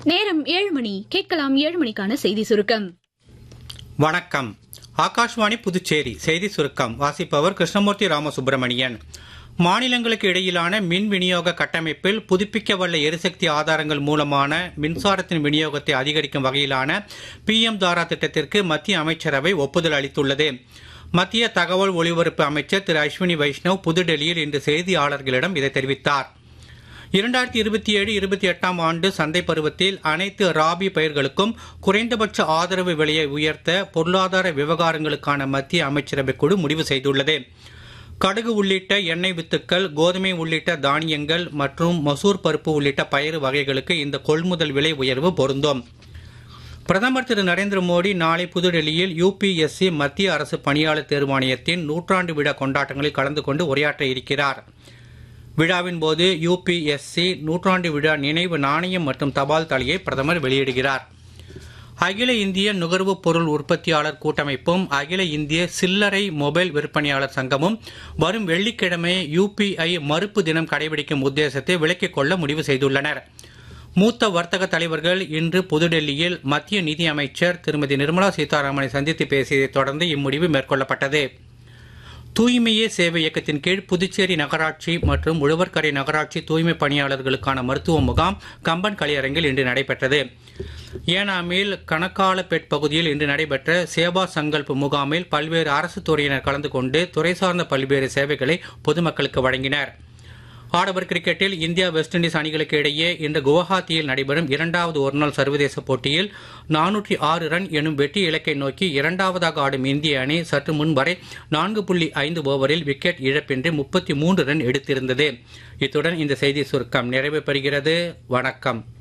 நேரம் ஏழு மணி கேட்கலாம் ஏழு மணிக்கான செய்தி சுருக்கம் வணக்கம் ஆகாஷ்வாணி புதுச்சேரி செய்தி சுருக்கம் வாசிப்பவர் கிருஷ்ணமூர்த்தி ராமசுப்பிரமணியன் மாநிலங்களுக்கு இடையிலான மின் விநியோக கட்டமைப்பில் புதுப்பிக்கவல்ல எரிசக்தி ஆதாரங்கள் மூலமான மின்சாரத்தின் விநியோகத்தை அதிகரிக்கும் வகையிலான பிஎம் தாரா திட்டத்திற்கு மத்திய அமைச்சரவை ஒப்புதல் அளித்துள்ளது மத்திய தகவல் ஒலிபரப்பு அமைச்சர் திரு அஸ்வினி வைஷ்ணவ் புதுடெல்லியில் இன்று செய்தியாளர்களிடம் இதை தெரிவித்தார் இரண்டாயிரத்தி இருபத்தி ஏழு இருபத்தி எட்டாம் ஆண்டு சந்தை பருவத்தில் அனைத்து ராபி பயிர்களுக்கும் குறைந்தபட்ச ஆதரவு விலையை உயர்த்த பொருளாதார விவகாரங்களுக்கான மத்திய அமைச்சரவை குழு முடிவு செய்துள்ளது கடுகு உள்ளிட்ட எண்ணெய் வித்துக்கள் கோதுமை உள்ளிட்ட தானியங்கள் மற்றும் மசூர் பருப்பு உள்ளிட்ட பயிறு வகைகளுக்கு இந்த கொள்முதல் விலை உயர்வு பொருந்தும் பிரதமர் திரு நரேந்திர மோடி நாளை புதுடெல்லியில் யுபிஎஸ்சி மத்திய அரசு பணியாளர் தேர்வாணையத்தின் நூற்றாண்டு விழா கொண்டாட்டங்களில் கலந்து கொண்டு உரையாற்ற இருக்கிறார் விழாவின் போது யுபிஎஸ்சி நூற்றாண்டு விழா நினைவு நாணயம் மற்றும் தபால் தலையை பிரதமர் வெளியிடுகிறார் அகில இந்திய நுகர்வுப் பொருள் உற்பத்தியாளர் கூட்டமைப்பும் அகில இந்திய சில்லறை மொபைல் விற்பனையாளர் சங்கமும் வரும் வெள்ளிக்கிழமை யுபிஐ மறுப்பு தினம் கடைபிடிக்கும் உத்தேசத்தை விலக்கிக் கொள்ள முடிவு செய்துள்ளனர் மூத்த வர்த்தக தலைவர்கள் இன்று புதுடெல்லியில் மத்திய நிதி அமைச்சர் திருமதி நிர்மலா சீதாராமனை சந்தித்து பேசியதைத் தொடர்ந்து இம்முடிவு மேற்கொள்ளப்பட்டது தூய்மையே சேவை இயக்கத்தின் கீழ் புதுச்சேரி நகராட்சி மற்றும் உழவர்கரை நகராட்சி தூய்மை பணியாளர்களுக்கான மருத்துவ முகாம் கம்பன் கலையரங்கில் இன்று நடைபெற்றது ஏனாமில் கணக்காலப்பேட் பகுதியில் இன்று நடைபெற்ற சேவா சங்கல்ப் முகாமில் பல்வேறு அரசு துறையினர் கலந்து கொண்டு துறை சார்ந்த பல்வேறு சேவைகளை பொதுமக்களுக்கு வழங்கினர் ஆடவர் கிரிக்கெட்டில் இந்தியா வெஸ்ட் இண்டீஸ் அணிகளுக்கு இடையே இன்று குவஹாத்தியில் நடைபெறும் இரண்டாவது ஒருநாள் சர்வதேச போட்டியில் நானூற்றி ஆறு ரன் எனும் வெற்றி இலக்கை நோக்கி இரண்டாவதாக ஆடும் இந்திய அணி சற்று முன் வரை நான்கு புள்ளி ஐந்து ஓவரில் விக்கெட் இழப்பின்றி முப்பத்தி மூன்று ரன் எடுத்திருந்தது இத்துடன் இந்த செய்தி சுருக்கம் நிறைவு பெறுகிறது வணக்கம்